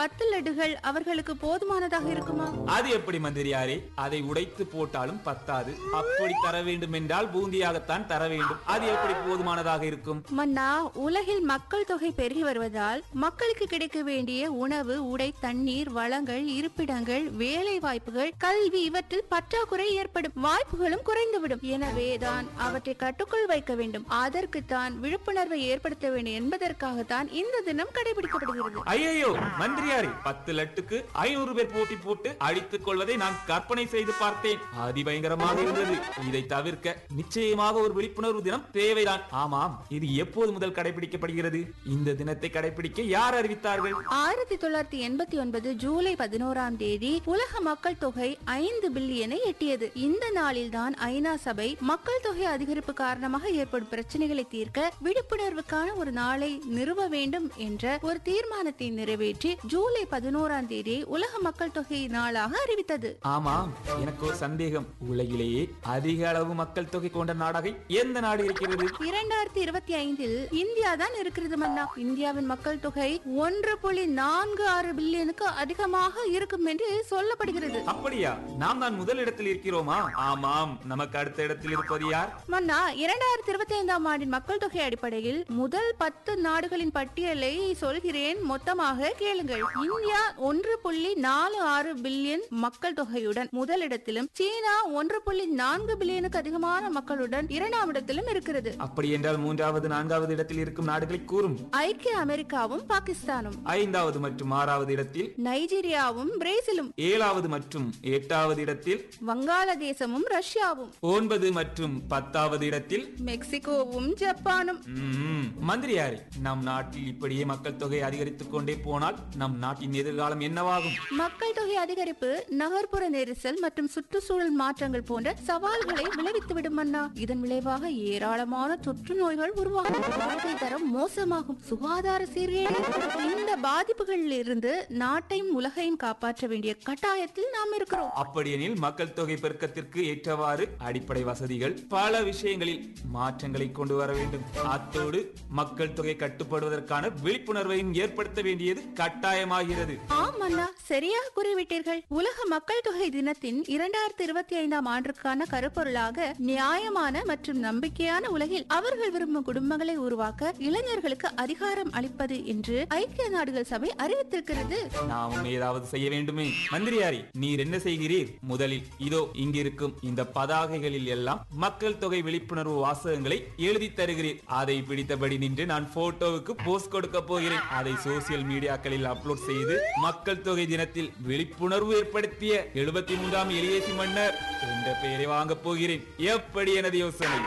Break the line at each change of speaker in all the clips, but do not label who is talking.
பத்து லட்டுகள் அவர்களுக்கு போதுமானதாக இருக்குமா
அது எப்படி மந்திரியாரே அதை உடைத்து போட்டாலும் பத்தாது அப்படி தர வேண்டும் என்றால் பூந்தியாகத்தான் தர வேண்டும் அது எப்படி போதுமானதாக இருக்கும்
மன்னா உலகில் மக்கள் தொகை பெருகி வருவதால் மக்களுக்கு கிடைக்க வேண்டிய உணவு உடை தண்ணீர் வளங்கள் இருப்பிடங்கள் வேலை வாய்ப்புகள் கல்வி இவற்றில் பற்றாக்குறை ஏற்படும் வாய்ப்புகளும் குறைந்துவிடும் எனவே தான் அவற்றை கட்டுக்குள் வைக்க வேண்டும் அதற்குத்தான் விழிப்புணர்வை ஏற்படுத்த வேண்டும் என்பதற்காகத்தான் இந்த தினம் கடைபிடிக்கப்படுகிறது
ஐயோ மந்திரியாரே பத்து லட்டுக்கு ஐநூறு பேர் போட்டி போட்டு அடித்துக் கொள்வதை நான் கற்பனை செய்து பார்த்தேன் அதிபயங்கரமாக இருந்தது இதை தவிர்க்க நிச்சயமாக ஒரு விழிப்புணர்வு தினம் தேவைதான் ஆமாம் இது எப்போது முதல் கடைபிடிக்கப்படுகிறது இந்த தினத்தை கடைபிடிக்க யார் அறிவித்தார்கள்
ஆயிரத்தி தொள்ளாயிரத்தி எண்பத்தி ஒன்பது ஜூலை பதினோராம் தேதி உலக மக்கள் தொகை ஐந்து பில்லியனை எட்டியது இந்த நாளில்தான் ஐநா சபை மக்கள் தொகை அதிகரிப்பு காரணமாக ஏற்படும் பிரச்சனைகளை தீர்க்க விழிப்புணர்வுக்கான ஒரு நாளை நிறுவ வேண்டும் என்ற ஒரு தீர்மானத்தை நிறைவேற்றி ஜூலை பதினோராம் தேதி உலக மக்கள் தொகை நாளாக அறிவித்தது
ஆமாம் எனக்கு ஒரு சந்தேகம் உலகிலேயே அதிக அளவு மக்கள் தொகை கொண்ட நாடாக எந்த நாடு இருக்கிறது
இரண்டாயிரத்தி இருபத்தி ஐந்தில் இந்தியா தான் இருக்கிறது மன்னா இந்தியாவின் மக்கள் தொகை ஒன்று புள்ளி நான்கு ஆறு பில்லியனுக்கு அதிகமாக இருக்கும் என்று சொல்லப்படுகிறது
அப்படியா நாம் தான் முதல் இடத்தில் இருக்கிறோமா ஆமாம் நமக்கு அடுத்த இடத்தில் இருப்பது யார்
மன்னா இரண்டாயிரத்தி இருபத்தி ஐந்தாம் ஆண்டின் மக்கள் தொகை அடிப்படையில் முதல் பத்து நாடுகளின் பட்டியலை சொல்கிறேன் மொத்தமாக கேளுங்கள் இந்தியா ஒன்று புள்ளி நாலு ஆறு பில்லியன் மக்கள் தொகையுடன் முதலிடத்திலும் சீனா ஒன்று புள்ளி நான்கு பில்லியனுக்கு அதிகமான மக்களுடன் இரண்டாம் இடத்திலும் இருக்கிறது
அப்படி என்றால் மூன்றாவது நான்காவது இடத்தில் இருக்கும் நாடுகளை கூறும்
ஐக்கிய அமெரிக்காவும் பாகிஸ்தானும்
ஐந்தாவது மற்றும் ஆறாவது இடத்தில்
நைஜீரியாவும் பிரேசிலும்
ஏழாவது மற்றும் எட்டாவது இடத்தில்
வங்காளதேசமும் ரஷ்யாவும்
ஒன்பது மற்றும் பத்தாவது இடத்தில்
மெக்சிகோவும் ஜப்பானும்
ம்ம். மந்திரியாரே நம் நாட்டில் இப்படியே மக்கள் தொகை அதிகரித்துக் கொண்டே போனால் நம் நாட்டின் எதிர்காலம் என்னவாகும்
மக்கள் தொகை அதிகரிப்பு நகர்ப்புற நெரிசல் மற்றும் சுற்றுச்சூழல் மாற்றங்கள் போன்ற சவால்களை விளைவித்துவிடும் அண்ணா இதன் விளைவாக ஏராளமான தொற்று நோய்கள் உருவாகும் வாழ்க்கை தரம் மோசமாகும் சுகாதார சீர்கேடு ஏற்படும். இந்த பாதிப்புகளில் இருந்து நாட்டையும் உலகையும் காப்பாற்ற வேண்டிய கட்டாயத்தில் நாம் இருக்கிறோம்
அப்படியெனில் மக்கள் தொகை பெருக்கத்திற்கு ஏற்றவாறு அடிப்படை வசதிகள் பல விஷயங்களில் மாற்றங்களை கொண்டு வர வேண்டும் அத்தோடு மக்கள் தொகை கட்டுப்படுவதற்கான விழிப்புணர்வையும் ஏற்படுத்த வேண்டியது கட்டாயமாகிறது
ஆம் அண்ணா சரியாக கூறிவிட்டீர்கள் உலக மக்கள் தொகை தினத்தின் இரண்டாயிரத்தி இருபத்தி ஐந்தாம் ஆண்டிற்கான கருப்பொருளாக நியாயமான மற்றும் நம்பிக்கையான உலகில் அவர்கள் விரும்பும் குடும்பங்களை உருவாக்க இளைஞர்களுக்கு அதிகாரம் அளிப்பது என்று ஐக்கிய நாடுகள் சபை அறிவித்திருக்கிறது
நாமும் ஏதாவது செய்ய வேண்டுமே மந்திரியாரி நீர் என்ன செய்கிறீர் முதலில் இதோ இங்கிருக்கும் இந்த பதாகைகளில் எல்லாம் மக்கள் தொகை விழிப்புணர்வு வாசகங்களை எழுதி தருகிறீர் அதை பிடித்தபடி நின்று நான் போட்டோவுக்கு போஸ்ட் கொடுக்க போகிறேன் அதை சோசியல் மீடியாக்களில் அப்லோட் செய்து மக்கள் தொகை தினத்தில் விழிப்புணர்வு ஏற்படுத்திய எழுபத்தி மூன்றாம் எலியேசி மன்னர் என்ற பெயரை வாங்கப் போகிறேன் எப்படி எனது யோசனை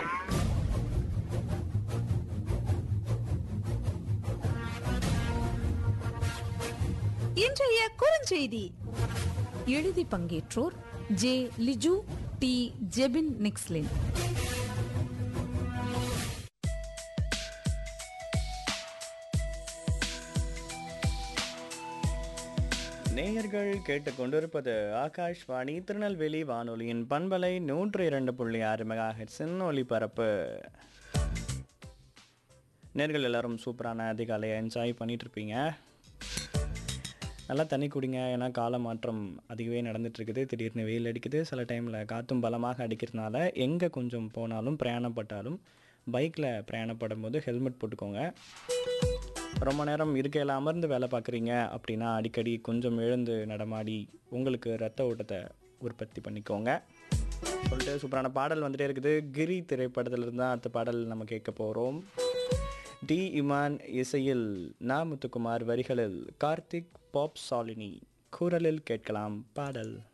இன்றைய குறுஞ்செய்தி
எழுதி பங்கேற்றோர் ஜே லிஜு டி ஜெபின் நிக்ஸ்லின்
நேயர்கள் கேட்டுக்கொண்டிருப்பது ஆகாஷ்வாணி திருநெல்வேலி வானொலியின் பண்பலை நூற்று இரண்டு புள்ளி ஆறு மெகா ஹெட்ஸின் ஒலிபரப்பு நேர்கள் எல்லாரும் சூப்பரான அதிகாலையை என்ஜாய் பண்ணிட்டு இருப்பீங்க நல்லா தண்ணி குடிங்க ஏன்னா கால மாற்றம் அதிகவே நடந்துட்டு இருக்குது திடீர்னு வெயில் அடிக்குது சில டைமில் காற்றும் பலமாக அடிக்கிறதுனால எங்கே கொஞ்சம் போனாலும் பிரயாணப்பட்டாலும் பைக்கில் பிரயாணப்படும் போது ஹெல்மெட் போட்டுக்கோங்க ரொம்ப நேரம் இருக்கையில் அமர்ந்து வேலை பார்க்குறீங்க அப்படின்னா அடிக்கடி கொஞ்சம் எழுந்து நடமாடி உங்களுக்கு ரத்த ஓட்டத்தை உற்பத்தி பண்ணிக்கோங்க சொல்லிட்டு சூப்பரான பாடல் வந்துட்டே இருக்குது கிரி திரைப்படத்திலிருந்து தான் அடுத்த பாடல் நம்ம கேட்க போகிறோம் டி இமான் இசையில் நா முத்துக்குமார் வரிகளில் கார்த்திக் பாப் சாலினி குரலில் கேட்கலாம் பாடல்